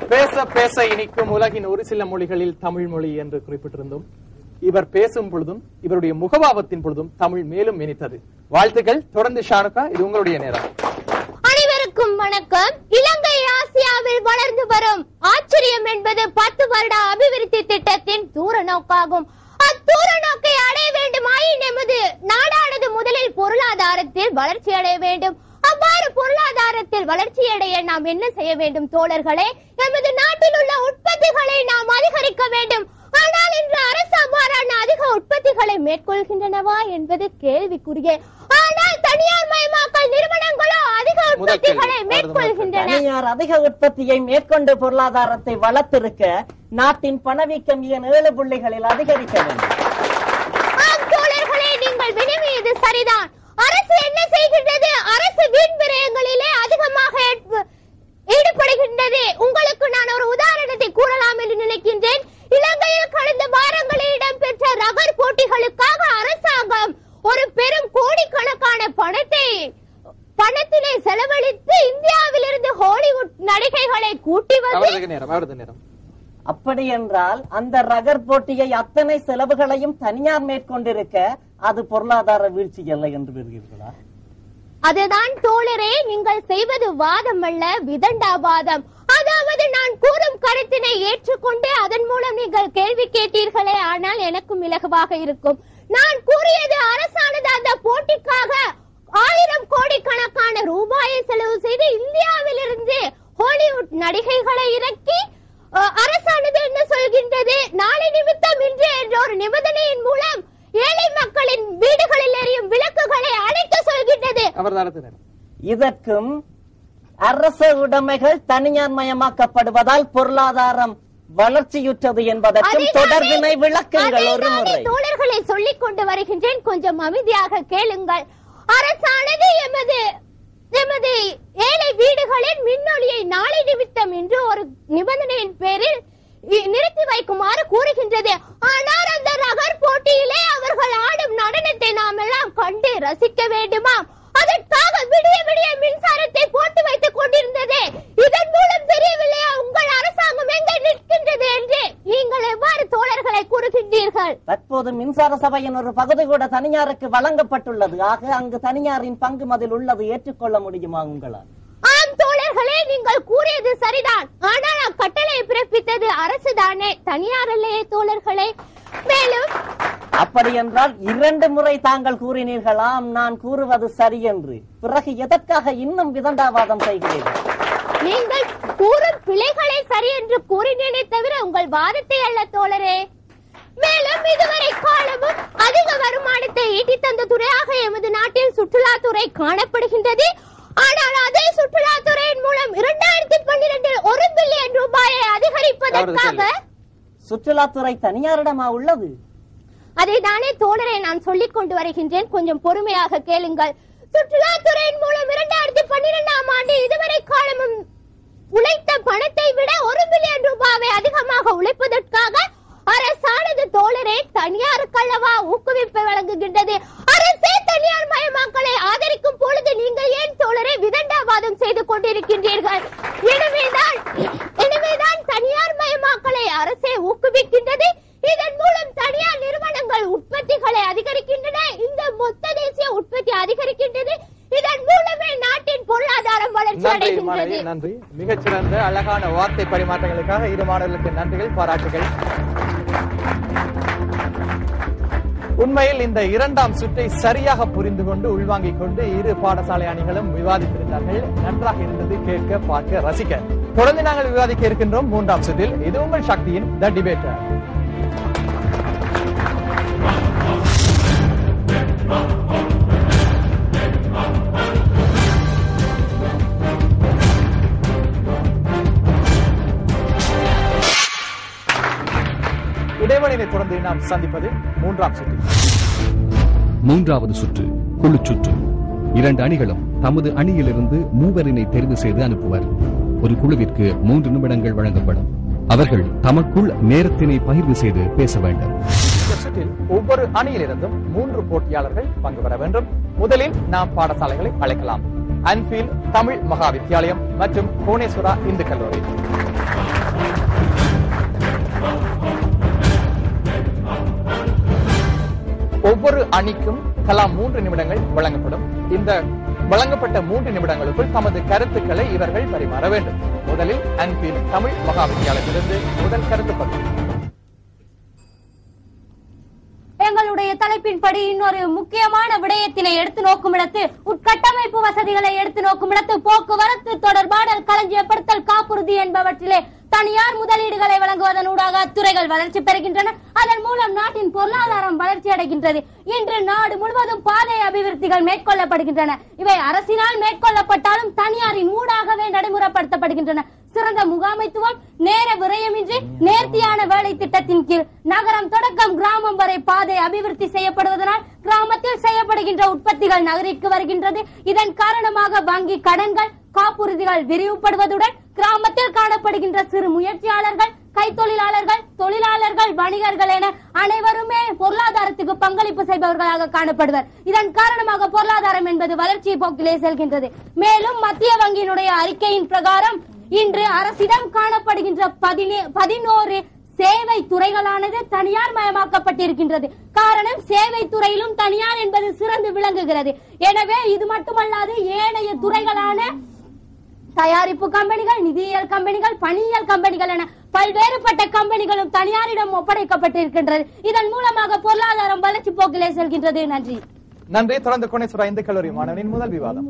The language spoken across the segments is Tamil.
பேச பேச இனிக்கும் உலகின் ஒரு சில மொழிகளில் தமிழ் மொழி என்று குறிப்பிட்டிருந்தோம் இவர் பேசும் பொழுதும் இவருடைய முகபாவத்தின் பொழுதும் தமிழ் மேலும் இனித்தது வாழ்த்துக்கள் தொடர்ந்து ஷானுக்கா இது உங்களுடைய நேரம் அனைவருக்கும் வணக்கம் இலங்கை ஆசியாவில் வளர்ந்து வரும் ஆச்சரியம் என்பது பத்து வருட அபிவிருத்தி திட்டத்தின் தூர நோக்காகும் அத்தூர நோக்கை அடைய வேண்டுமாயின் நமது நாடானது முதலில் பொருளாதாரத்தில் வளர்ச்சி அடைய வேண்டும் அவ்வாறு பொருளாதாரத்தில் வளர்ச்சியடைய நாம் என்ன செய்ய வேண்டும் தோழர்களே நமது நாட்டில் உள்ள உற்பத்திகளை நாம் அதிகரிக்க வேண்டும் ஆனால் இன்று அரசு அவ்வாறான அதிக உற்பத்திகளை மேற்கொள்கின்றனவா என்பது கேள்விக்குரிய ஆனால் தனியார் மயமாக்கல் நிறுவனங்களோ அதிக முதல் கேள்வி. உற்பத்திகளை மேற்கொள்கின்றன தனியார் அதிக உற்பத்தியை மேற்கொண்டு பொருளாதாரத்தை வளர்த்திருக்க நாட்டின் பணவீக்கம் ஏன் ஏழு புள்ளிகளில் அதிகரிக்க வேண்டும் ஆம் தோழர்களே நீங்கள் வினவியது சரிதான் அரசு என்ன செய்கின்றது அரசு வீண் விரயங்களிலே அதிகமாக ஏற்ப- ஈடுபடுகின்றது உங்களுக்கு நான் ஒரு உதாரணத்தை கூறலாம் என்று நினைக்கின்றேன் இலங்கையில் கடந்த வாரங்களில் இடம்பெற்ற ரகர் போட்டிகளுக்காக அரசாங்கம் ஒரு பெரும் கோடிக்கணக்கான பணத்தை பணத்தினை செலவழித்து இந்தியாவிலிருந்து ஹாலிவுட் நடிகைகளை கூட்டி வந்து அவரது நேரம் அவரது நேரம் அப்படி என்றால் அந்த ரகர் போட்டியை அத்தனை செலவுகளையும் தனியார் மேற்கொண்டிருக்க அது பொருளாதார வீழ்ச்சி இல்லை என்று பெறுகிறீர்களா அதுதான் தோழரே நீங்கள் செய்வது வாதம் அல்ல விதண்டாவாதம் அதாவது நான் கூறும் கருத்தினை ஏற்றுக்கொண்டு அதன் மூலம் நீங்கள் கேள்வி கேட்டீர்களே ஆனால் எனக்கும் இலகுவாக இருக்கும் நான் கூறியது அரசானது அந்த போட்டிக்காக ஆயிரம் கோடிக்கணக்கான ரூபாயை செலவு செய்து இந்தியாவிலிருந்து ஹாலிவுட் நடிகைகளை இறக்கி அஹ், அரசானது என்ன சொல்கின்றது நாளை நிமித்தம் இன்று என்ற ஒரு நிபந்தனையின் மூலம் ஏழை மக்களின் வீடுகளில் எரியும் விளக்குகளை அணைக்க சொல்கின்றது அவரது அடுத்த நேரம் இதற்கும் அரச உடைமைகள் தனியார் மயமாக்கப்படுவதால் பொருளாதாரம் வளர்ச்சியுற்றது என்பதற்கும் அதைத்தானே- தொடர்பினை விளக்குங்கள் ஒரு அதைத்தானே முறை தோழர்களை சொல்லிக் கொண்டு வருகின்றேன் கொஞ்சம் அமைதியாக கேளுங்கள் அரசானது எமது எமது ஏழை வீடுகளின் மின்னொலியை நாளை நிமித்தம் என்று ஒரு நிபந்தனையின் பேரில் இ- நிறுத்தி வைக்குமாறு கூறுகின்றது ஆனால் அந்த ரகர் போட்டியிலே அவர்கள் ஆடும் நடனத்தை நாம் எல்லாம் கண்டு ரசிக்க வேண்டுமா அதற்காக விடிய விடிய மின்சாரத்தை போட்டு வைத்துக் கொண்டிருந்தது இதன் மூலம் தெரியவில்லையா உங்கள் அரசாங்கம் எங்கே நிற்கின்றது என்று நீங்கள் எவ்வாறு தோழர்களை கூறுகின்றீர்கள் தற்போது மின்சார சபையின் ஒரு பகுதி கூட தனியாருக்கு வழங்கப்பட்டுள்ளது ஆக அங்கு தனியாரின் பங்கு அதில் உள்ளது ஏற்றுக்கொள்ள முடியுமா உங்களால் ஆம் தோழர்களே நீங்கள் கூறியது சரிதான் ஆனால் அக்கட்டளை பிறப்பித்தது அரசுதானே தனியார் அல்லையே தோழர்களே மேலும் அப்படி என்றால் இரண்டு முறை தாங்கள் கூறினீர்களாம் நான் கூறுவது சரி என்று பிறகு எதற்காக இன்னும் விதண்டாவாதம் செய்கிறீர்கள் நீங்கள் கூறும் பிழைகளை சரி என்று கூறினேனே தவிர உங்கள் வாதத்தை அல்ல தோழரே மேலும் இதுவரை காலமும் அதிக வருமானத்தை ஈட்டி தந்த துறையாக எமது நாட்டில் சுற்றுலாத்துறை காணப்படுகின்றது ஆனால் அதே சுற்றுலாத்துறையின் மூலம் இரண்டாயிரத்தி பன்னிரண்டில் ஒரு பில்லியன் ரூபாயை அதிகரிப்பதற்காக அவரது சுற்றுலாத்துறை தனியாரிடமா உள்ளது அதை தானே தோழரை நான் சொல்லிக் கொண்டு வருகின்றேன் கொஞ்சம் பொறுமையாக கேளுங்கள் சுற்றுலாத்துறையின் மூலம் இரண்டாயிரத்தி பன்னிரெண்டாம் ஆண்டு இதுவரை காலமும் உழைத்த பணத்தை விட ஒரு பில்லியன் ரூபாவை அதிகமாக உழைப்பதற்காக அரசானது தோழரே தனியாருக்கல்லவா ஊக்குவிப்பை வழங்குகின்றது அரசே தனியார் மயமாக்கலை ஆதரிக்கும் பொழுது நீங்கள் ஏன் தோழரே விதண்டாவாதம் செய்து கொண்டிருக்கின்றீர்கள் எனவேதான் எனவேதான் தனியார் மயமாக்கலை அரசே ஊக்குவிக்கின்றது இதன் மூலம் தனியார் நிறுவனங்கள் உற்பத்திகளை அதிகரிக்கின்றன இந்த மொத்த தேசிய உற்பத்தி அதிகரிக்கின்றது இதன் மூலமே நாட்டின் பொருளாதாரம் வளர்ச்சி நன்றி அடைகின்றது மாணவி நன்றி மிகச்சிறந்த அழகான வார்த்தை பரிமாற்றங்களுக்காக இரு மாணவர்களுக்கு நன்றிகள் பாராட்டுகள் உண்மையில் இந்த இரண்டாம் சுற்றை சரியாக புரிந்து கொண்டு உள்வாங்கிக் கொண்டு இரு பாடசாலை அணிகளும் விவாதித்திருந்தார்கள் நன்றாக இருந்தது கேட்க பார்க்க ரசிக்க தொடர்ந்து நாங்கள் விவாதிக்க இருக்கின்றோம் மூன்றாம் சுற்றில் இது உங்கள் சக்தியின் த டிபேட்டர் இடைவெளியை தொடர்ந்து நாம் சந்திப்பது மூன்றாம் சுற்று மூன்றாவது சுற்று குழு சுற்று இரண்டு அணிகளும் தமது அணியிலிருந்து மூவரினை தெரிவு செய்து அனுப்புவர் ஒரு குழுவிற்கு மூன்று நிமிடங்கள் வழங்கப்படும் அவர்கள் தமக்குள் நேரத்தினை பகிர்வு செய்து பேச வேண்டும் இந்த சுற்றில் ஒவ்வொரு அணியிலிருந்தும் மூன்று போட்டியாளர்கள் பங்கு பெற வேண்டும் முதலில் நாம் பாடசாலைகளை அழைக்கலாம் அன்பில் தமிழ் மகா வித்தியாலயம் மற்றும் புவனேஸ்வரா இந்து கல்லூரி ஒவ்வொரு அணிக்கும் தலா மூன்று நிமிடங்கள் வழங்கப்படும் இந்த வழங்கப்பட்ட மூன்று நிமிடங்களுக்குள் தமது கருத்துக்களை இவர்கள் பரிமாற வேண்டும் முதலில் அன்பில் தமிழ் மகாவித்யாலயத்திலிருந்து முதல் கருத்து பகுதி எங்களுடைய தலைப்பின்படி இன்னொரு முக்கியமான விடயத்தினை எடுத்து நோக்கும் இடத்து உட்கட்டமைப்பு வசதிகளை எடுத்து நோக்கும் இடத்து போக்குவரத்து தொடர்பாடல் களஞ்சியப்படுத்தல் காப்புறுதி என்பவற்றிலே தனியார் முதலீடுகளை வழங்குவதன் ஊடாக அத்துறைகள் வளர்ச்சி பெறுகின்றன அதன் மூலம் நாட்டின் பொருளாதாரம் வளர்ச்சி அடைகின்றது இன்று நாடு முழுவதும் பாதை அபிவிருத்திகள் மேற்கொள்ளப்படுகின்றன இவை அரசினால் மேற்கொள்ளப்பட்டாலும் தனியாரின் ஊடாகவே நடைமுறைப்படுத்தப்படுகின்றன சிறந்த முகாமைத்துவம் நேர விரயமின்றி நேர்த்தியான வேலை திட்டத்தின் கீழ் நகரம் தொடக்கம் கிராமம் வரை பாதை அபிவிருத்தி செய்யப்படுவதனால் கிராமத்தில் செய்யப்படுகின்ற உற்பத்திகள் நகரிற்கு வருகின்றது இதன் காரணமாக வங்கி கடன்கள் காப்புறுதிகள் விரிவுபடுவதுடன் கிராமத்தில் காணப்படுகின்ற சிறு முயற்சியாளர்கள் கைத்தொழிலாளர்கள் தொழிலாளர்கள் வணிகர்கள் என அனைவருமே பொருளாதாரத்துக்கு பங்களிப்பு செய்பவர்களாக காணப்படுவர் இதன் காரணமாக பொருளாதாரம் என்பது வளர்ச்சி போக்கிலே செல்கின்றது மேலும் மத்திய வங்கியினுடைய அறிக்கையின் பிரகாரம் இன்று அரசிடம் காணப்படுகின்ற பதினே- பதினோரு சேவை துறைகளானது தனியார் மயமாக்கப்பட்டிருக்கின்றது காரணம் சேவை துறையிலும் தனியார் என்பது சிறந்து விளங்குகிறது எனவே இது மட்டுமல்லாது ஏனைய துறைகளான தயாரிப்பு கம்பெனிகள் நிதியியல் கம்பெனிகள் பணியியல் கம்பெனிகள் என பல்வேறுபட்ட கம்பெனிகளும் தனியாரிடம் ஒப்படைக்கப்பட்டிருக்கின்றது இதன் மூலமாக பொருளாதாரம் வளர்ச்சி போக்கிலே செல்கின்றது நன்றி நன்றி தொடர்ந்து கோணேஸ்வரா இந்து கல்லூரி மாணவனின் முதல் விவாதம்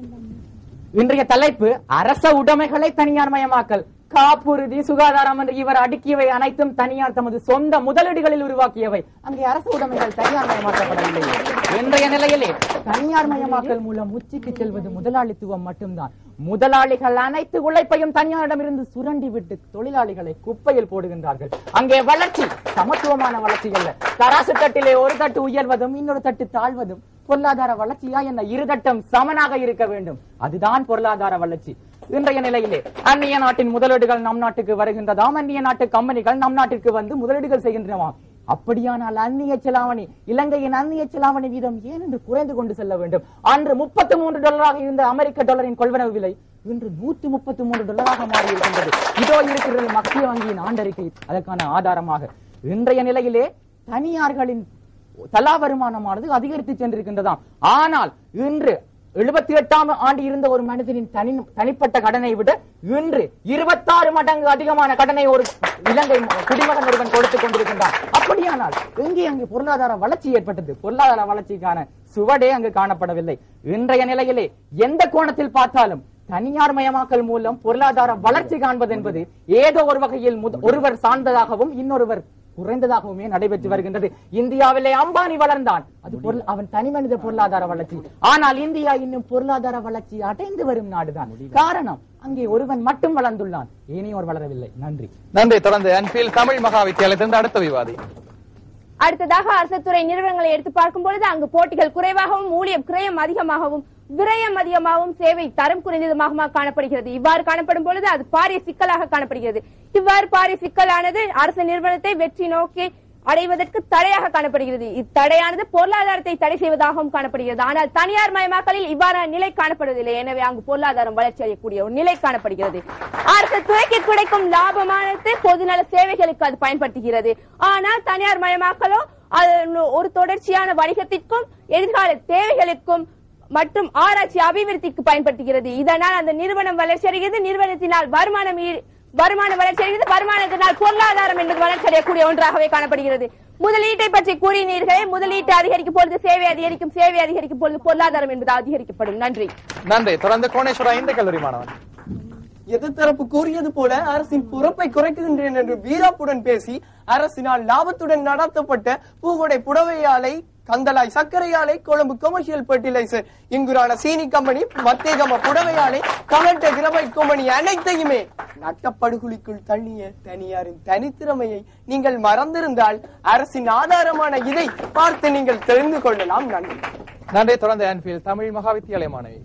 இன்றைய தலைப்பு அரச உடைமைகளை தனியார் மயமாக்கல் காப்புறுதி சுகாதாரம் என்று இவர் அடுக்கியவை அனைத்தும் தனியார் தமது சொந்த முதலீடுகளில் உருவாக்கியவை அங்கே அரசு உடைமைகள் தனியார் மயமாக்கப்படவில்லை இன்றைய நிலையிலே தனியார் மயமாக்கல் மூலம் உச்சிக்கு செல்வது முதலாளித்துவம் மட்டும்தான் முதலாளிகள் அனைத்து உழைப்பையும் தனியாரிடமிருந்து சுரண்டி விட்டு தொழிலாளிகளை குப்பையில் போடுகின்றார்கள் அங்கே வளர்ச்சி சமத்துவமான வளர்ச்சி அல்ல தராசு தட்டிலே ஒரு தட்டு உயர்வதும் இன்னொரு தட்டு தாழ்வதும் பொருளாதார வளர்ச்சியா என்ன இருதட்டம் சமனாக இருக்க வேண்டும் அதுதான் பொருளாதார வளர்ச்சி இன்றைய நிலையிலே அந்நிய நாட்டின் முதலீடுகள் நம் நாட்டுக்கு வருகின்றதாம் அந்நிய நாட்டு கம்பெனிகள் நம் நாட்டிற்கு வந்து முதலீடுகள் செய்கின்றனவாம் அப்படியானால் அந்நிய செலாவணி இலங்கையின் அந்நிய செலாவணி வீதம் ஏன் என்று குறைந்து கொண்டு செல்ல வேண்டும் அன்று முப்பத்தி மூன்று டாலராக இருந்த அமெரிக்க டாலரின் கொள்வனவு விலை இன்று நூற்றி முப்பத்தி மூன்று டாலராக மாறி இருக்கின்றது இதோ இருக்கிறது மத்திய வங்கியின் ஆண்டறிக்கை அதற்கான ஆதாரமாக இன்றைய நிலையிலே தனியார்களின் தலா வருமானமானது அதிகரித்து சென்றிருக்கின்றதாம் ஆனால் இன்று எழுபத்தி எட்டாம் ஆண்டு இருந்த ஒரு மனிதனின் தனி தனிப்பட்ட கடனை விட இன்று இருபத்தாறு மடங்கு அதிகமான கடனை ஒரு இலங்கை குடிமகன் ஒருவன் கொடுத்துக் கொண்டிருக்கின்றான் அப்படியானால் எங்கே அங்கு பொருளாதார வளர்ச்சி ஏற்பட்டது பொருளாதார வளர்ச்சிக்கான சுவடே அங்கு காணப்படவில்லை இன்றைய நிலையிலே எந்த கோணத்தில் பார்த்தாலும் தனியார் மயமாக்கல் மூலம் பொருளாதார வளர்ச்சி காண்பது என்பது ஏதோ ஒரு வகையில் முத- ஒருவர் சார்ந்ததாகவும் இன்னொருவர் குறைந்ததாகவுமே நடைபெற்று வருகின்றது இந்தியாவிலே அம்பானி வளர்ந்தான் அது பொருள் அவன் தனி மனித பொருளாதார வளர்ச்சி ஆனால் இந்தியா இன்னும் பொருளாதார வளர்ச்சி அடைந்து வரும் நாடுதான் காரணம் அங்கே ஒருவன் மட்டும் வளர்ந்துள்ளான் ஏனையோர் வளரவில்லை நன்றி நன்றி தொடர்ந்து அன்பில் தமிழ் மகாவித்யாலயத்திலிருந்து அடுத்த விவாதி அடுத்ததாக அரசு துறை நிறுவனங்களை எடுத்து பார்க்கும் பொழுது அங்கு போட்டிகள் குறைவாகவும் ஊழியம் கிரயம் அதிகமாகவும் விரயம் அதிகமாகவும் சேவை தரம் குறைந்ததுமாக காணப்படுகிறது இவ்வாறு காணப்படும் பொழுது அது பாரிய சிக்கலாக காணப்படுகிறது இவ்வாறு பாரிய சிக்கலானது அரசு நிறுவனத்தை வெற்றி நோக்கி அடைவதற்கு தடையாக காணப்படுகிறது இத்தடையானது பொருளாதாரத்தை தடை செய்வதாகவும் காணப்படுகிறது ஆனால் தனியார் மயமாக்கலில் இவ்வாறான நிலை காணப்படுவதில்லை எனவே அங்கு பொருளாதாரம் வளர்ச்சி அடையக்கூடிய ஒரு நிலை காணப்படுகிறது அரசு துறைக்கு கிடைக்கும் லாபமானது பொதுநல சேவைகளுக்கு அது பயன்படுத்துகிறது ஆனால் தனியார் மயமாக்கலோ அது ஒரு தொடர்ச்சியான வணிகத்திற்கும் எதிர்கால தேவைகளுக்கும் மற்றும் ஆராய்ச்சி அபிவிருத்திக்கு பயன்படுத்துகிறது இதனால் அந்த நிறுவனம் வளர்ச்சி அடைகிறது நிறுவனத்தினால் வருமானம் ஈ- வருமானம் வளர்ச்சி அடைகிறது வருமானத்தினால் பொருளாதாரம் என்பது வளர்ச்சி அடையக்கூடிய ஒன்றாகவே காணப்படுகிறது முதலீட்டை பற்றி கூறினீர்களே முதலீட்டை அதிகரிக்கும் பொழுது சேவை அதிகரிக்கும் சேவை அதிகரிக்கும் பொழுது பொருளாதாரம் என்பது அதிகரிக்கப்படும் நன்றி நன்றி தொடர்ந்து கோணேஸ்வரா இந்து கல்லூரி மாணவன் எதிர்த்தரப்பு கூறியது போல அரசின் பொறுப்பை குறைக்குகின்றேன் என்று வீராப்புடன் பேசி அரசினால் லாபத்துடன் நடத்தப்பட்ட பூகொடை புடவை ஆலை கந்தலாய் சர்க்கரை ஆலை கொழும்பு கமர்ஷியல் ஃபெர்டிலைசர் இங்குரான சீனி கம்பெனி மத்தேகம புடவை ஆலை கமட்ட கிரபை கம்பெனி அனைத்தையுமே நட்டப்படுகுழிக்குள் தள்ளிய தனியாரின் தனித்திறமையை நீங்கள் மறந்திருந்தால் அரசின் ஆதாரமான இதை பார்த்து நீங்கள் தெரிந்து கொள்ளலாம் நன்றி நன்றி தொடர்ந்து அன்பில் தமிழ் மகாவித்யாலய மாணவி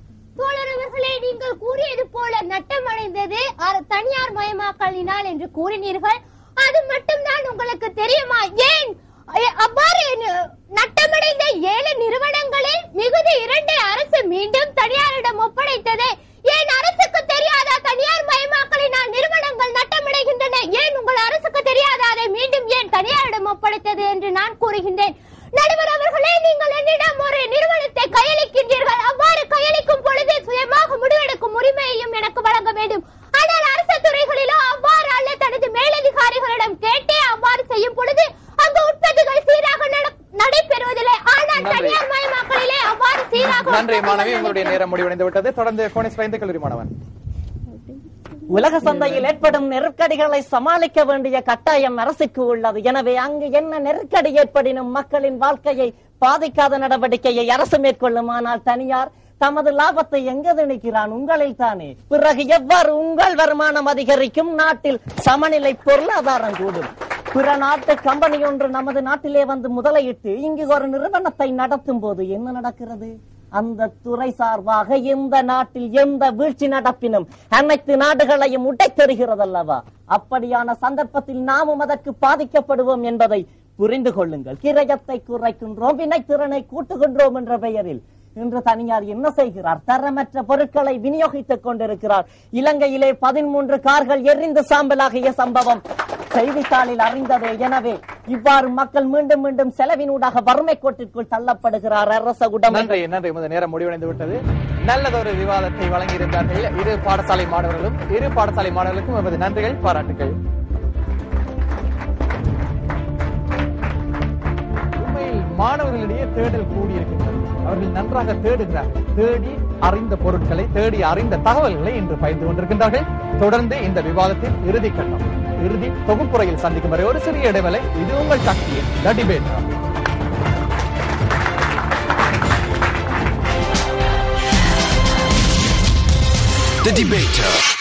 தோழரவர்களே நீங்கள் கூறியது போல நட்டமடைந்தது அர- தனியார் மயமாக்கலினால் என்று கூறினீர்கள் அது மட்டும்தான் உங்களுக்கு தெரியுமா ஏன் எ- அவ்வாறு ந- நட்டமடைந்த ஏழு நிறுவனங்களில் மிகுதி இரண்டை அரசு மீண்டும் தனியாரிடம் ஒப்படைத்தது ஏன் அரசுக்கு தெரியாதா தனியார் மயமாக்கலினால் நிறுவனங்கள் நட்டமடைந்தது பணத்தையும் எனக்கு வழங்க வேண்டும் ஆனால் அரசு துறைகளிலோ அவ்வாறு அல்ல தனது மேலதிகாரிகளிடம் கேட்டே அவ்வாறு செய்யும் பொழுது அங்கு உற்பத்திகள் சீராக நட- நடைபெறுவதில்லை ஆனால் நன்றி. தனியார் மயமாக்கலிலே அவ்வாறு சீராக நன்றி மாணவி உற்பத்திகள் உங்களுடைய நேரம் முடிவடைந்து விட்டது தொடர்ந்து கோனிஸ் வைந்த கல்லூரி மாணவன் உலக சந்தையில் ஏற்படும் நெருக்கடிகளை சமாளிக்க வேண்டிய கட்டாயம் அரசுக்கு உள்ளது எனவே அங்கு என்ன நெருக்கடி ஏற்படினும் மக்களின் வாழ்க்கையை பாதிக்காத நடவடிக்கையை அரசு மேற்கொள்ளும் ஆனால் தனியார் தமது லாபத்தை எங்க திணிக்கிறான் உங்களில் தானே பிறகு எவ்வாறு உங்கள் வருமானம் அதிகரிக்கும் நாட்டில் சமநிலை பொருளாதாரம் கூடும் பிற நாட்டு கம்பெனி ஒன்று நமது நாட்டிலே வந்து முதலையிட்டு இங்கு ஒரு நிறுவனத்தை நடத்தும் போது என்ன நடக்கிறது அந்த துறை சார்பாக எந்த நாட்டில் எந்த வீழ்ச்சி நடப்பினும் அனைத்து நாடுகளையும் உடைத்தெறுகிறதல்லவா அப்படியான சந்தர்ப்பத்தில் நாமும் அதற்கு பாதிக்கப்படுவோம் என்பதை புரிந்து கொள்ளுங்கள் கிரயத்தை குறைக்கின்றோம் வினைத்திறனை கூட்டுகின்றோம் என்ற பெயரில் இன்று தனியார் என்ன செய்கிறார் தரமற்ற பொருட்களை விநியோகித்துக் கொண்டிருக்கிறார் இலங்கையிலே பதிமூன்று கார்கள் எரிந்து சாம்பலாகிய சம்பவம் செய்தித்தாளில் அறிந்ததே எனவே இவ்வாறு மக்கள் மீண்டும் மீண்டும் செலவினூடாக வறுமை கோட்டிற்குள் தள்ளப்படுகிறார் அரச உடமை நன்றி நன்றி உமது நேரம் முடிவடைந்து விட்டது நல்லதொரு விவாதத்தை வழங்கியிருந்தார்கள் இரு பாடசாலை மாணவர்களும் இரு பாடசாலை மாணவர்களுக்கும் எமது நன்றிகள் பாராட்டுகள் உண்மையில் மாணவர்களிடையே தேடல் கூடியிருக்கின்றது அவர்கள் நன்றாக தேடுகிறார்கள் தேடி அறிந்த பொருட்களை தேடி அறிந்த தகவல்களை இன்று பகிர்ந்து கொண்டிருக்கின்றார்கள் தொடர்ந்து இந்த விவாதத்தின் இறுதி கட்டம் இறுதி தொகுப்புரையில் சந்திக்கும் வரை ஒரு சிறிய இடைவேளை இது உங்கள் சக்தியின் த டிபேட் The Debater.